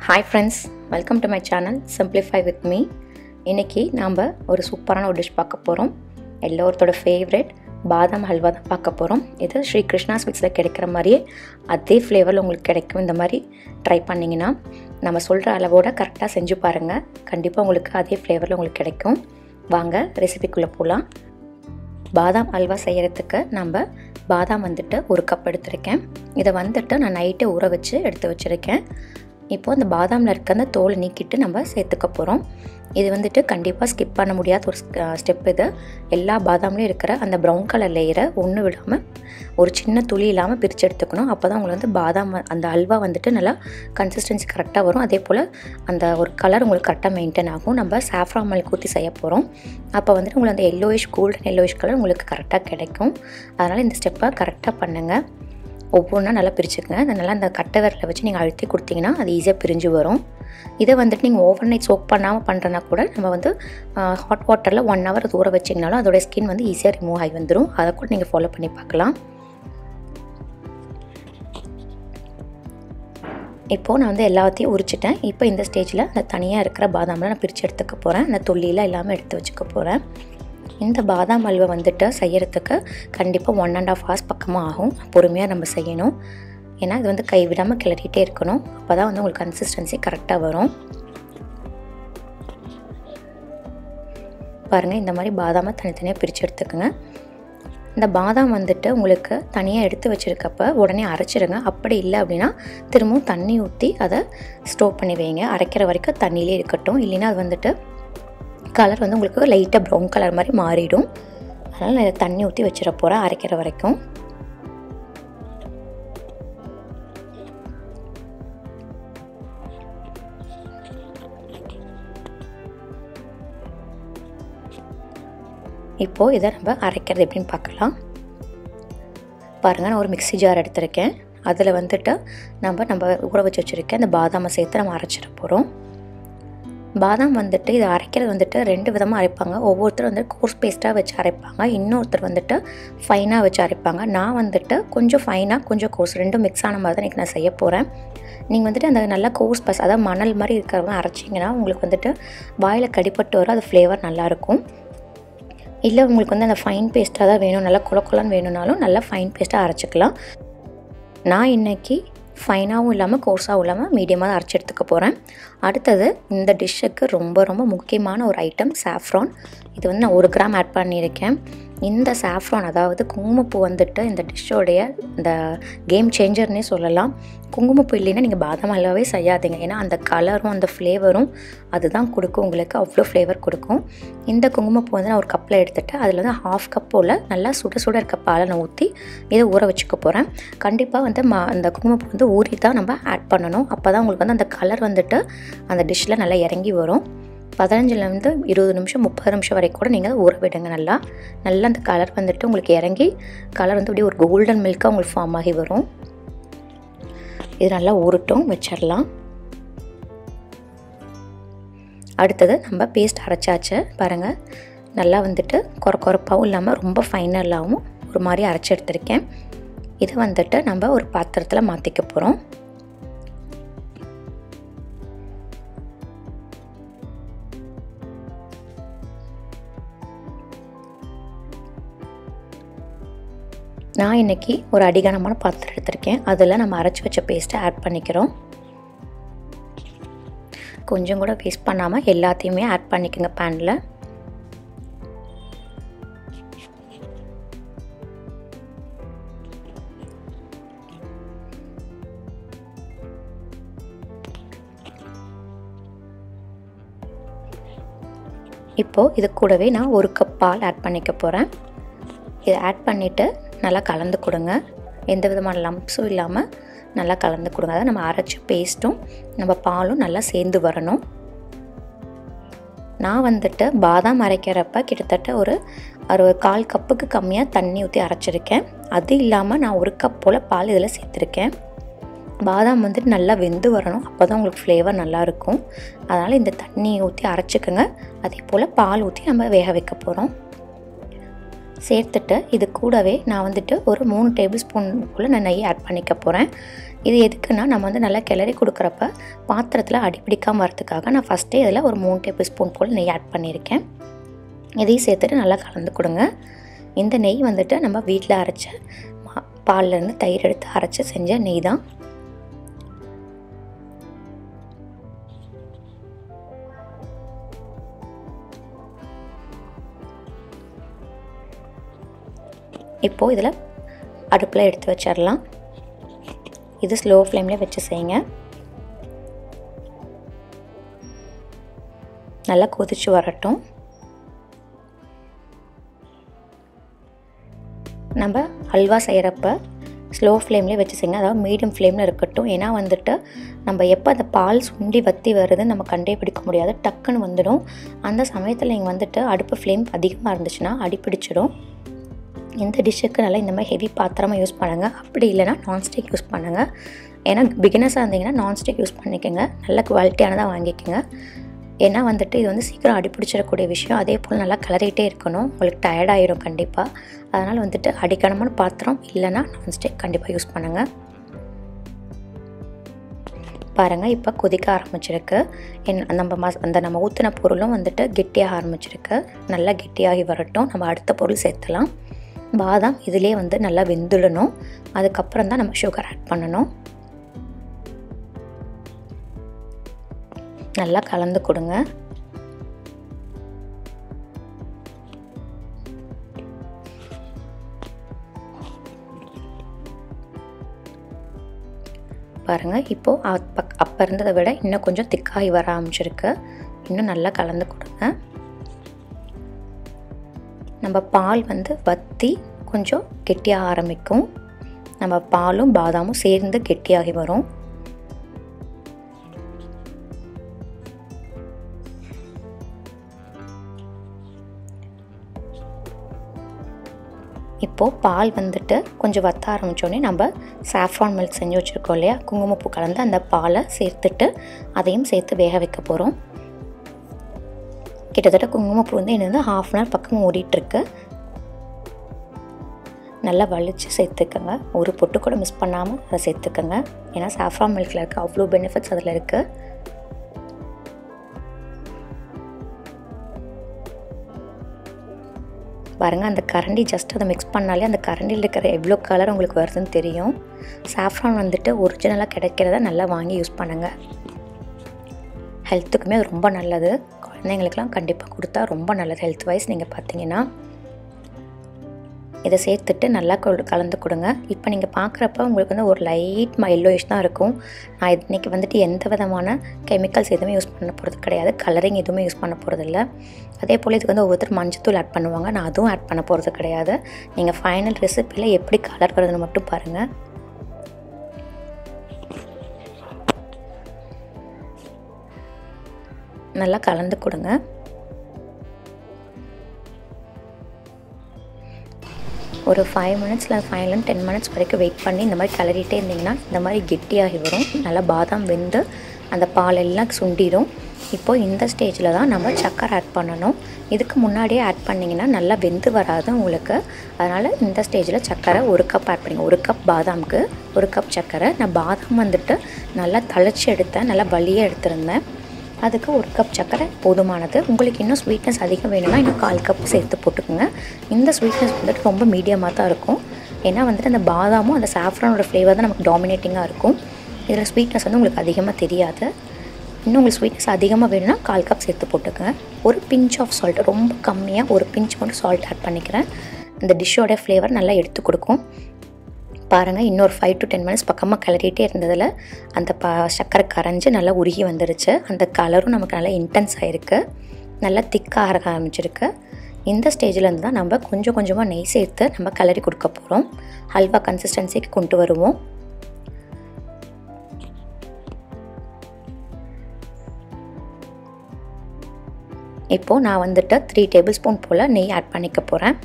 hi friends welcome to my channel simplify with me இன்றைக்கி நாம் ஒரு சூப்பரான ஒரு டிஷ் பார்க்க போகிறோம் எல்லோருத்தோட ஃபேவரட் பாதாம் ஹல்வா தான் பார்க்க போகிறோம் இது ஸ்ரீ கிருஷ்ணா ஸ்வீட்ஸில் கிடைக்கிற மாதிரியே அதே ஃப்ளேவரில் உங்களுக்கு கிடைக்கும் இந்த மாதிரி ட்ரை பண்ணிங்கன்னா நம்ம சொல்கிற அளவோட கரெக்டாக செஞ்சு பாருங்கள் கண்டிப்பாக உங்களுக்கு அதே ஃப்ளேவரில் உங்களுக்கு கிடைக்கும் வாங்க ரெசிபிக்குள்ளே போகலாம் பாதாம் அல்வா செய்கிறதுக்கு நம்ம பாதாம் வந்துட்டு ஒரு கப் எடுத்திருக்கேன் இதை வந்துட்டு நான் நைட்டே ஊற வச்சு எடுத்து வச்சுருக்கேன் இப்போது அந்த பாதாமில் இருக்க அந்த தோலை நீக்கிட்டு நம்ம சேர்த்துக்க போகிறோம் இது வந்துட்டு கண்டிப்பாக ஸ்கிப் பண்ண முடியாத ஒரு ஸ்டெப் இது எல்லா பாதாம்லேயும் இருக்கிற அந்த ப்ரௌன் கலர் லேயரை ஒன்று விடாமல் ஒரு சின்ன துளி இல்லாமல் பிரித்து எடுத்துக்கணும் அப்போ தான் உங்களுக்கு வந்து பாதாம் அந்த அல்வா வந்துட்டு நல்லா கன்சிஸ்டன்சி கரெக்டாக வரும் அதே போல் அந்த ஒரு கலர் உங்களுக்கு கரெக்டாக மெயின்டைன் ஆகும் நம்ம சாஃப்ரான் மில்க் ஊற்றி செய்ய போகிறோம் அப்போ வந்துட்டு உங்களுக்கு அந்த எல்லோயிஷ் கோல்டன் எல்லோயிஷ் கலர் உங்களுக்கு கரெக்டாக கிடைக்கும் அதனால் இந்த ஸ்டெப்பை கரெக்டாக பண்ணுங்கள் ஒவ்வொன்றா நல்லா பிரிச்சுக்கங்க அதை நல்லா அந்த கட்டை விரலை வச்சு நீங்கள் அழுத்தி கொடுத்தீங்கன்னா அது ஈஸியாக பிரிஞ்சு வரும் இதை வந்துட்டு நீங்கள் ஓவர் நைட் சோக் பண்ணாமல் பண்ணுறனா கூட நம்ம வந்து ஹாட் வாட்டரில் ஒன் ஹவர் ஊற வச்சிங்கனாலும் அதோட ஸ்கின் வந்து ஈஸியாக ரிமூவ் ஆகி வந்துடும் அதை கூட நீங்கள் ஃபாலோ பண்ணி பார்க்கலாம் இப்போது நான் வந்து எல்லாத்தையும் உரிச்சிட்டேன் இப்போ இந்த ஸ்டேஜில் அந்த தனியாக இருக்கிற பாதாமில் நான் பிரித்து எடுத்துக்க போகிறேன் அந்த தொல்லியில் எல்லாமே எடுத்து வச்சுக்க போகிறேன் இந்த பாதாம் அல்வா வந்துட்டு செய்யறதுக்கு கண்டிப்பாக ஒன் அண்ட் ஆஃப் ஹவர்ஸ் பக்கமாக ஆகும் பொறுமையாக நம்ம செய்யணும் ஏன்னா இது வந்து கைவிடாமல் கிளறிட்டே இருக்கணும் அப்போ தான் வந்து உங்களுக்கு கன்சிஸ்டன்சி கரெக்டாக வரும் பாருங்கள் இந்த மாதிரி பாதாமை தனித்தனியாக பிரித்து எடுத்துக்கோங்க இந்த பாதாம் வந்துட்டு உங்களுக்கு தனியாக எடுத்து வச்சுருக்கப்ப உடனே அரைச்சிடுங்க அப்படி இல்லை அப்படின்னா திரும்பவும் தண்ணி ஊற்றி அதை ஸ்டோர் பண்ணி வைங்க அரைக்கிற வரைக்கும் தண்ணியிலே இருக்கட்டும் இல்லைன்னா அது வந்துட்டு கலர் வந்து உங்களுக்கு லைட்டாக ப்ரௌன் கலர் மாதிரி மாறிடும் அதனால் நான் தண்ணி ஊற்றி வச்சிட போகிறேன் அரைக்கிற வரைக்கும் இப்போது இதை நம்ம அரைக்கிறது எப்படின்னு பார்க்கலாம் பாருங்கள் நான் ஒரு மிக்சி ஜார் எடுத்திருக்கேன் அதில் வந்துட்டு நம்ம நம்ம ஊற வச்சு வச்சுருக்கேன் அந்த பாதாமை சேர்த்து நம்ம அரைச்சிட போகிறோம் பாதாம் வந்துட்டு இது அரைக்கிறது வந்துட்டு ரெண்டு விதமாக அரைப்பாங்க ஒவ்வொருத்தர் வந்து கோர்ஸ் பேஸ்ட்டாக வச்சு அரைப்பாங்க இன்னொருத்தர் வந்துட்டு ஃபைனாக வச்சு அரைப்பாங்க நான் வந்துட்டு கொஞ்சம் ஃபைனாக கொஞ்சம் கோர்ஸ் ரெண்டும் மிக்ஸ் ஆன மாதிரி தான் இன்றைக்கி நான் செய்ய போகிறேன் நீங்கள் வந்துட்டு அந்த நல்லா கோர்ஸ் பஸ் அதாவது மணல் மாதிரி இருக்கிறவங்க அரைச்சிங்கன்னா உங்களுக்கு வந்துட்டு வாயில் கடிப்பட்டு வரும் அது ஃப்ளேவர் நல்லாயிருக்கும் இல்லை உங்களுக்கு வந்து அந்த ஃபைன் பேஸ்ட்டாக தான் வேணும் நல்லா குல குலன்னு வேணும்னாலும் நல்லா ஃபைன் பேஸ்ட்டாக அரைச்சிக்கலாம் நான் இன்றைக்கி ஃபைனாகவும் இல்லாமல் கோர்ஸாகவும் இல்லாமல் மீடியமாக தான் அரைச்சி எடுத்துக்க போகிறேன் அடுத்தது இந்த டிஷ்ஷுக்கு ரொம்ப ரொம்ப முக்கியமான ஒரு ஐட்டம் சாஃப்ரான் இது வந்து நான் ஒரு கிராம் ஆட் பண்ணியிருக்கேன் இந்த சாஃப்ரான் அதாவது குங்குமப்பூ வந்துட்டு இந்த டிஷ்ஷோடைய இந்த கேம் சேஞ்சர்னே சொல்லலாம் குங்குமப்பூ இல்லைன்னா நீங்கள் பாதாம் அல்வாவே செய்யாதீங்க ஏன்னா அந்த கலரும் அந்த ஃப்ளேவரும் அதுதான் கொடுக்கும் உங்களுக்கு அவ்வளோ ஃப்ளேவர் கொடுக்கும் இந்த குங்குமப்பூ வந்து நான் ஒரு கப்பில் எடுத்துகிட்டு அதில் வந்து ஹாஃப் கப் போல் நல்லா சுட சுட இருக்க பாலை நான் ஊற்றி இதை ஊற வச்சுக்க போகிறேன் கண்டிப்பாக வந்து மா அந்த குங்குமப்பூ வந்து ஊறி தான் நம்ம ஆட் பண்ணணும் அப்போ தான் உங்களுக்கு வந்து அந்த கலர் வந்துட்டு அந்த டிஷ்ஷில் நல்லா இறங்கி வரும் பதினஞ்சுலேருந்து இருபது நிமிஷம் முப்பது நிமிஷம் வரைக்கும் கூட நீங்கள் ஊற விடுங்க நல்லா நல்லா அந்த கலர் வந்துட்டு உங்களுக்கு இறங்கி கலர் வந்து அப்படியே ஒரு கோல்டன் மில்காக உங்களுக்கு ஃபார்ம் ஆகி வரும் இது நல்லா ஊறட்டும் வச்சிடலாம் அடுத்தது நம்ம பேஸ்ட் அரைச்சாச்சு பாருங்கள் நல்லா வந்துட்டு குறை குறைப்பாகவும் இல்லாமல் ரொம்ப ஃபைனாக இல்லாமல் ஒரு மாதிரி அரைச்சி எடுத்திருக்கேன் இதை வந்துட்டு நம்ம ஒரு பாத்திரத்தில் மாற்றிக்க போகிறோம் நான் இன்றைக்கி ஒரு அடிகனமான பாத்திரம் எடுத்திருக்கேன் அதில் நம்ம அரைச்சி வச்ச பேஸ்ட்டை ஆட் பண்ணிக்கிறோம் கொஞ்சம் கூட வேஸ்ட் பண்ணாமல் எல்லாத்தையுமே ஆட் பண்ணிக்கோங்க பேனில் இப்போது இது கூடவே நான் ஒரு கப் பால் ஆட் பண்ணிக்க போகிறேன் இதை ஆட் பண்ணிவிட்டு நல்லா கலந்து கொடுங்க எந்த விதமான லம்ப்ஸும் இல்லாமல் நல்லா கலந்து கொடுங்க அதாவது நம்ம அரைச்ச பேஸ்ட்டும் நம்ம பாலும் நல்லா சேர்ந்து வரணும் நான் வந்துட்டு பாதாம் அரைக்கிறப்ப கிட்டத்தட்ட ஒரு ஒரு கால் கப்புக்கு கம்மியாக தண்ணி ஊற்றி அரைச்சிருக்கேன் அது இல்லாமல் நான் ஒரு கப் போல் பால் இதில் சேர்த்துருக்கேன் பாதாம் வந்துட்டு நல்லா வெந்து வரணும் அப்போ தான் உங்களுக்கு ஃப்ளேவர் நல்லாயிருக்கும் அதனால் இந்த தண்ணி ஊற்றி அரைச்சிக்கோங்க அதே போல் பால் ஊற்றி நம்ம வேக வைக்க போகிறோம் சேர்த்துட்டு இது கூடவே நான் வந்துட்டு ஒரு மூணு டேபிள் ஸ்பூன் போல் நான் நெய் ஆட் பண்ணிக்க போகிறேன் இது எதுக்குன்னா நம்ம வந்து நல்லா கிளறி கொடுக்குறப்ப பாத்திரத்தில் அடிப்பிடிக்காமல் வரதுக்காக நான் ஃபஸ்ட்டே இதில் ஒரு மூணு டேபிள் ஸ்பூன் போல் நெய் ஆட் பண்ணியிருக்கேன் இதையும் சேர்த்துட்டு நல்லா கலந்து கொடுங்க இந்த நெய் வந்துட்டு நம்ம வீட்டில் அரைச்ச மா- பால்லேருந்து தயிர் எடுத்து அரைச்சி செஞ்ச நெய் தான் இப்போது இதில் அடுப்பில் எடுத்து வச்சிடலாம் இது ஸ்லோ ஃப்ளேம்லேயே வச்சு செய்யுங்க நல்லா கொதிச்சு வரட்டும் நம்ம அல்வா செய்கிறப்ப ஸ்லோ ஃப்ளேம்லேயே வச்சு செய்யுங்க அதாவது மீடியம் ஃப்ளேமில் இருக்கட்டும் ஏன்னா வந்துட்டு நம்ம எப்போ அந்த பால் சுண்டி வத்தி வருதுன்னு நம்ம கண்டே பிடிக்க முடியாது டக்குன்னு வந்துடும் அந்த சமயத்தில் நீங்கள் வந்துட்டு அடுப்பு ஃப்ளேம் அதிகமாக இருந்துச்சுன்னா அடிப்பிடிச்சிடும் இந்த டிஷ்ஷுக்கு நல்லா இந்த மாதிரி ஹெவி பாத்திரமாக யூஸ் பண்ணுங்கள் அப்படி இல்லைன்னா நான்ஸ்டிக் யூஸ் பண்ணுங்கள் ஏன்னா பிகினர்ஸாக இருந்தீங்கன்னா நான்ஸ்டிக் யூஸ் பண்ணிக்கோங்க நல்ல குவாலிட்டியானதாக வாங்கிக்கோங்க ஏன்னா வந்துட்டு இது வந்து சீக்கிரம் அடிப்பிடிச்சிடக்கூடிய விஷயம் அதே போல் நல்லா கிளறிட்டே இருக்கணும் உங்களுக்கு டயர்டாயிரும் கண்டிப்பாக அதனால் வந்துட்டு அடிக்கணமான பாத்திரம் இல்லைன்னா நான்ஸ்டிக் கண்டிப்பாக யூஸ் பண்ணுங்கள் பாருங்கள் இப்போ கொதிக்க ஆரம்பிச்சிருக்கு என் நம்ம மஸ் அந்த நம்ம ஊற்றின பொருளும் வந்துட்டு கெட்டியாக ஆரம்பிச்சிருக்கு நல்லா கெட்டியாகி வரட்டும் நம்ம அடுத்த பொருள் சேர்த்துலாம் பாதாம் இதிலே வந்து நல்லா வெந்துடணும் அதுக்கப்புறம் தான் நம்ம சுகர் ஆட் பண்ணணும் நல்லா கலந்து கொடுங்க பாருங்கள் இப்போது அப்போ அப்போ இருந்ததை விட இன்னும் கொஞ்சம் திக்காகி வர ஆரம்பிச்சிருக்கு இன்னும் நல்லா கலந்து கொடுங்க நம்ம பால் வந்து வத்தி கொஞ்சம் கெட்டியாக ஆரம்பிக்கும் நம்ம பாலும் பாதாமும் சேர்ந்து கெட்டியாகி வரும் இப்போது பால் வந்துட்டு கொஞ்சம் வத்த ஆரம்பித்தோடனே நம்ம சாஃப்ரான் மில்க் செஞ்சு வச்சுருக்கோம் இல்லையா குங்குமப்பூ கலந்து அந்த பாலை சேர்த்துட்டு அதையும் சேர்த்து வேக வைக்க போகிறோம் கிட்டத்தட்ட குங்குமப்பூ வந்து என்ன வந்து ஹாஃப் அன் ஹவர் பக்கம் ஓடிட்டுருக்கு நல்லா வலிச்சு சேர்த்துக்கோங்க ஒரு பொட்டு கூட மிஸ் பண்ணாமல் அதை சேர்த்துக்கோங்க ஏன்னா சாஃப்ரான் மில்கில் இருக்க அவ்வளோ பெனிஃபிட்ஸ் அதில் இருக்குது பாருங்கள் அந்த கரண்டி ஜஸ்ட் அதை மிக்ஸ் பண்ணாலே அந்த கரண்டியில் இருக்கிற எவ்வளோ கலர் உங்களுக்கு வருதுன்னு தெரியும் சாஃப்ரான் வந்துட்டு ஒரிஜினலாக கிடைக்கிறத நல்லா வாங்கி யூஸ் பண்ணுங்கள் ஹெல்த்துக்குமே அது ரொம்ப நல்லது குழந்தைங்களுக்குலாம் கண்டிப்பாக கொடுத்தா ரொம்ப நல்லது ஹெல்த் வைஸ் நீங்கள் பார்த்தீங்கன்னா இதை சேர்த்துட்டு நல்லா கொ- கலந்து கொடுங்க இப்போ நீங்கள் பார்க்குறப்ப உங்களுக்கு வந்து ஒரு லைட் எல்லோயிஷ் தான் இருக்கும் நான் இன்றைக்கி வந்துட்டு எந்த விதமான கெமிக்கல்ஸ் எதுவுமே யூஸ் பண்ண போகிறது கிடையாது கலரிங் எதுவுமே யூஸ் பண்ண போகிறது இல்லை அதே போல் இதுக்கு வந்து ஒவ்வொருத்தர் மஞ்சத்தூள் ஆட் பண்ணுவாங்க நான் அதுவும் ஆட் பண்ண போகிறது கிடையாது நீங்கள் ஃபைனல் ரெசிப்பியில் எப்படி கலர் வருதுன்னு மட்டும் பாருங்கள் நல்லா கலந்து கொடுங்க ஒரு ஃபைவ் மினிட்ஸில் ஃபைவ்லேருந்து டென் மினிட்ஸ் வரைக்கும் வெயிட் பண்ணி இந்த மாதிரி கிளறிட்டே இருந்தீங்கன்னா இந்த மாதிரி கெட்டியாகி வரும் நல்லா பாதாம் வெந்து அந்த பால் எல்லாம் சுண்டிடும் இப்போது இந்த ஸ்டேஜில் தான் நம்ம சக்கரை ஆட் பண்ணணும் இதுக்கு முன்னாடியே ஆட் பண்ணிங்கன்னா நல்லா வெந்து வராது உங்களுக்கு அதனால் இந்த ஸ்டேஜில் சக்கரை ஒரு கப் ஆட் பண்ணிங்க ஒரு கப் பாதாமுக்கு ஒரு கப் சக்கரை நான் பாதாம் வந்துட்டு நல்லா தழைச்சி எடுத்தேன் நல்லா வலியாக எடுத்திருந்தேன் அதுக்கு ஒரு கப் சர்க்கரை போதுமானது உங்களுக்கு இன்னும் ஸ்வீட்னஸ் அதிகம் வேணும்னா இன்னும் கால் கப் சேர்த்து போட்டுக்கோங்க இந்த ஸ்வீட்னஸ் வந்துட்டு ரொம்ப மீடியமாக தான் இருக்கும் ஏன்னா வந்துட்டு அந்த பாதாமும் அந்த சாஃப்ரானோட ஃப்ளேவர் தான் நமக்கு டாமினேட்டிங்காக இருக்கும் இதில் ஸ்வீட்னஸ் வந்து உங்களுக்கு அதிகமாக தெரியாது இன்னும் உங்களுக்கு ஸ்வீட்னஸ் அதிகமாக வேணும்னா கால் கப் சேர்த்து போட்டுக்கோங்க ஒரு பிஞ்ச் ஆஃப் சால்ட் ரொம்ப கம்மியாக ஒரு பிஞ்ச் மட்டும் சால்ட் ஆட் பண்ணிக்கிறேன் இந்த டிஷ்ஷோட ஃப்ளேவர் நல்லா எடுத்து கொடுக்கும் பாருங்கள் இன்னொரு ஃபைவ் டு டென் மினிட்ஸ் பக்கமாக கிளறிட்டே இருந்ததில் அந்த ப சக்கரை கரைஞ்சி நல்லா உருகி வந்துருச்சு அந்த கலரும் நமக்கு நல்லா இன்டென்ஸ் ஆகிருக்கு நல்லா திக்காக ஆக ஆரம்பிச்சிருக்கு இந்த ஸ்டேஜில் இருந்து தான் நம்ம கொஞ்சம் கொஞ்சமாக நெய் சேர்த்து நம்ம கிளறி கொடுக்க போகிறோம் ஹல்வா கன்சிஸ்டன்சிக்கு கொண்டு வருவோம் இப்போது நான் வந்துட்டு த்ரீ டேபிள் ஸ்பூன் போல் நெய் ஆட் பண்ணிக்க போகிறேன்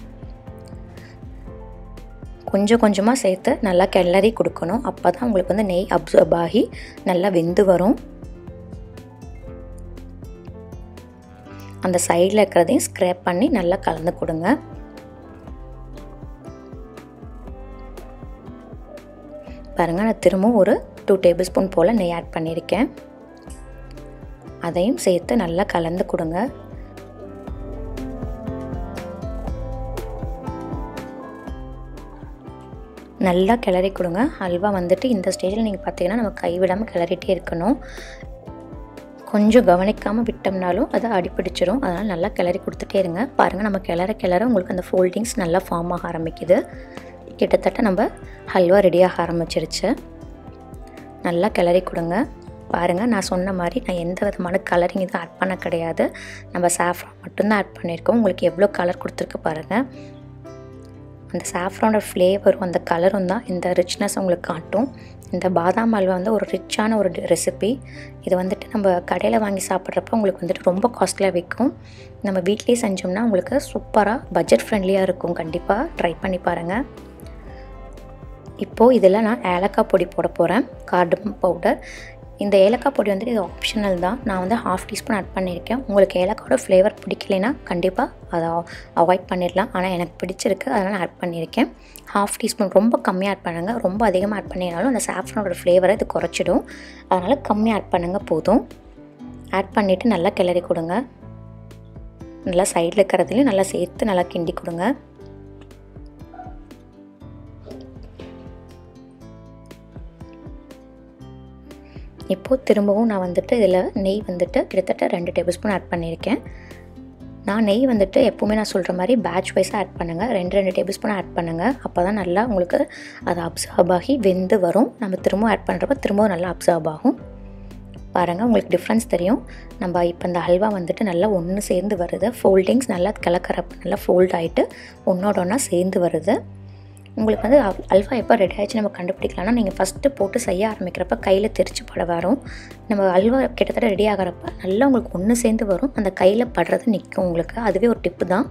கொஞ்சம் கொஞ்சமாக சேர்த்து நல்லா கிளறி கொடுக்கணும் அப்போ தான் உங்களுக்கு வந்து நெய் அப்சர்வ் ஆகி நல்லா வெந்து வரும் அந்த சைடில் இருக்கிறதையும் ஸ்க்ரேப் பண்ணி நல்லா கலந்து கொடுங்க பாருங்கள் நான் திரும்பவும் ஒரு டூ டேபிள் ஸ்பூன் போல் நெய் ஆட் பண்ணியிருக்கேன் அதையும் சேர்த்து நல்லா கலந்து கொடுங்க நல்லா கிளறி கொடுங்க அல்வா வந்துட்டு இந்த ஸ்டேஜில் நீங்கள் பார்த்தீங்கன்னா நம்ம கைவிடாமல் கிளறிட்டே இருக்கணும் கொஞ்சம் கவனிக்காமல் விட்டோம்னாலும் அது அடிப்பிடிச்சிரும் அதனால் நல்லா கிளறி கொடுத்துட்டே இருங்க பாருங்கள் நம்ம கிளற கிளற உங்களுக்கு அந்த ஃபோல்டிங்ஸ் நல்லா ஃபார்ம் ஆக ஆரம்பிக்குது கிட்டத்தட்ட நம்ம ஹல்வா ரெடியாக ஆரம்பிச்சிருச்சு நல்லா கிளறி கொடுங்க பாருங்கள் நான் சொன்ன மாதிரி நான் எந்த விதமான கலரிங் இதுவும் ஆட் பண்ண கிடையாது நம்ம சாஃப்ரான் மட்டும்தான் ஆட் பண்ணியிருக்கோம் உங்களுக்கு எவ்வளோ கலர் கொடுத்துருக்கு பாருங்கள் அந்த சாஃப்ரானோட ஃப்ளேவரும் அந்த கலரும் தான் இந்த ரிச்னஸ் உங்களுக்கு காட்டும் இந்த பாதாம் அல்வா வந்து ஒரு ரிச்சான ஒரு ரெசிபி இது வந்துட்டு நம்ம கடையில் வாங்கி சாப்பிட்றப்ப உங்களுக்கு வந்துட்டு ரொம்ப காஸ்ட்லியாக விற்கும் நம்ம வீட்லேயே செஞ்சோம்னா உங்களுக்கு சூப்பராக பட்ஜெட் ஃப்ரெண்ட்லியாக இருக்கும் கண்டிப்பாக ட்ரை பண்ணி பாருங்கள் இப்போது இதில் நான் ஏலக்காய் பொடி போட போகிறேன் கார்டம் பவுடர் இந்த ஏலக்காய் பொடி வந்துட்டு இது ஆப்ஷனல் தான் நான் வந்து ஹாஃப் டீஸ்பூன் ஆட் பண்ணியிருக்கேன் உங்களுக்கு ஏலக்காயோட ஃப்ளேவர் பிடிக்கலைன்னா கண்டிப்பாக அதை அவாய்ட் பண்ணிடலாம் ஆனால் எனக்கு பிடிச்சிருக்கு அதனால் நான் ஆட் பண்ணியிருக்கேன் ஹாஃப் டீஸ்பூன் ரொம்ப கம்மியாக ஆட் பண்ணுங்கள் ரொம்ப அதிகமாக ஆட் பண்ணினாலும் அந்த சாஃப்ரனோட ஃப்ளேவரை இது குறைச்சிடும் அதனால் கம்மியாக ஆட் பண்ணுங்கள் போதும் ஆட் பண்ணிவிட்டு நல்லா கிளறி கொடுங்க நல்லா சைடில் இருக்கிறதுலையும் நல்லா சேர்த்து நல்லா கிண்டி கொடுங்க இப்போது திரும்பவும் நான் வந்துட்டு இதில் நெய் வந்துட்டு கிட்டத்தட்ட ரெண்டு டேபிள் ஸ்பூன் ஆட் பண்ணியிருக்கேன் நான் நெய் வந்துட்டு எப்போவுமே நான் சொல்கிற மாதிரி பேட்ச் வைஸாக ஆட் பண்ணுங்கள் ரெண்டு ரெண்டு டேபிள் ஸ்பூன் ஆட் பண்ணுங்கள் அப்போ தான் நல்லா உங்களுக்கு அது அப்சர்வ் ஆகி வெந்து வரும் நம்ம திரும்பவும் ஆட் பண்ணுறப்ப திரும்பவும் நல்லா அப்சர்வ் ஆகும் பாருங்கள் உங்களுக்கு டிஃப்ரென்ஸ் தெரியும் நம்ம இப்போ இந்த ஹல்வா வந்துட்டு நல்லா ஒன்று சேர்ந்து வருது ஃபோல்டிங்ஸ் நல்லா கிளக்கிறப்ப நல்லா ஃபோல்ட் ஆகிட்டு ஒன்றோட ஒன்றா சேர்ந்து வருது உங்களுக்கு வந்து அல்வா எப்போ ரெடி ஆகிடுச்சு நம்ம கண்டுபிடிக்கலாம்னா நீங்கள் ஃபஸ்ட்டு போட்டு செய்ய ஆரம்பிக்கிறப்ப கையில் தெரிச்சு பட வரும் நம்ம அல்வா கிட்டத்தட்ட ரெடி ஆகிறப்ப நல்லா உங்களுக்கு ஒன்று சேர்ந்து வரும் அந்த கையில் படுறது நிற்கும் உங்களுக்கு அதுவே ஒரு டிப்பு தான்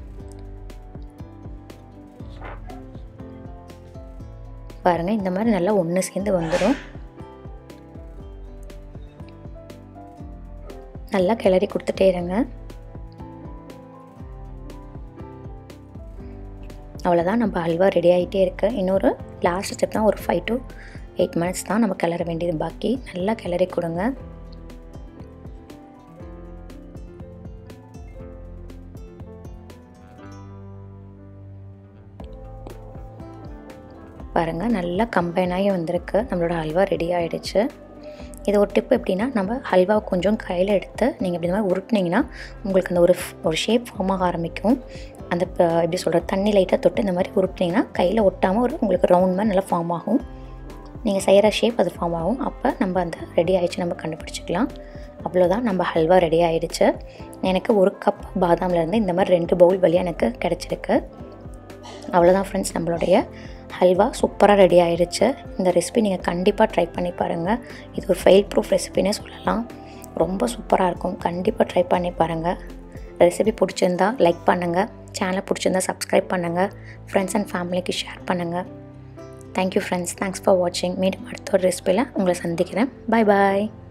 பாருங்கள் இந்த மாதிரி நல்லா ஒன்று சேர்ந்து வந்துடும் நல்லா கிளறி கொடுத்துட்டே இருங்க அவ்வளோதான் நம்ம அல்வா ரெடி ஆகிட்டே இருக்குது இன்னொரு லாஸ்ட் ஸ்டெப் தான் ஒரு ஃபைவ் டு எயிட் மினிட்ஸ் தான் நம்ம கிளற வேண்டியது பாக்கி நல்லா கிளறி கொடுங்க பாருங்கள் நல்லா கம்பைன் ஆகி வந்திருக்கு நம்மளோட ஹல்வா ரெடி ஆகிடுச்சு இது ஒரு டிப் எப்படின்னா நம்ம ஹல்வா கொஞ்சம் கையில் எடுத்து நீங்கள் இப்படி மாதிரி உருட்டினீங்கன்னா உங்களுக்கு அந்த ஒரு ஒரு ஷேப் ஃபார்ம் ஆக ஆரம்பிக்கும் அந்த எப்படி சொல்கிற தண்ணி லைட்டாக தொட்டு இந்த மாதிரி உருட்டினீங்கன்னா கையில் ஒட்டாமல் ஒரு உங்களுக்கு ரவுண்ட் மாதிரி நல்லா ஃபார்ம் ஆகும் நீங்கள் செய்கிற ஷேப் அது ஃபார்ம் ஆகும் அப்போ நம்ம அந்த ரெடி ஆகிடுச்சு நம்ம கண்டுபிடிச்சிக்கலாம் அவ்வளோதான் நம்ம ஹல்வா ரெடி ஆகிடுச்சு எனக்கு ஒரு கப் பாதாம்லேருந்து இந்த மாதிரி ரெண்டு பவுல் வழியாக எனக்கு கிடச்சிருக்கு அவ்வளோதான் ஃப்ரெண்ட்ஸ் நம்மளுடைய ஹல்வா சூப்பராக ரெடி ஆகிடுச்சு இந்த ரெசிபி நீங்கள் கண்டிப்பாக ட்ரை பண்ணி பாருங்கள் இது ஒரு ஃபெயில் ப்ரூஃப் ரெசிபினே சொல்லலாம் ரொம்ப சூப்பராக இருக்கும் கண்டிப்பாக ட்ரை பண்ணி பாருங்கள் ரெசிபி பிடிச்சிருந்தா லைக் பண்ணுங்கள் சேனலை பிடிச்சிருந்தா சப்ஸ்கிரைப் பண்ணுங்கள் ஃப்ரெண்ட்ஸ் அண்ட் ஃபேமிலிக்கு ஷேர் பண்ணுங்கள் தேங்க்யூ ஃப்ரெண்ட்ஸ் தேங்க்ஸ் ஃபார் வாட்சிங் மீண்டும் அடுத்த ஒரு ரெசிபியில் உங்களை சந்திக்கிறேன் பாய் பாய்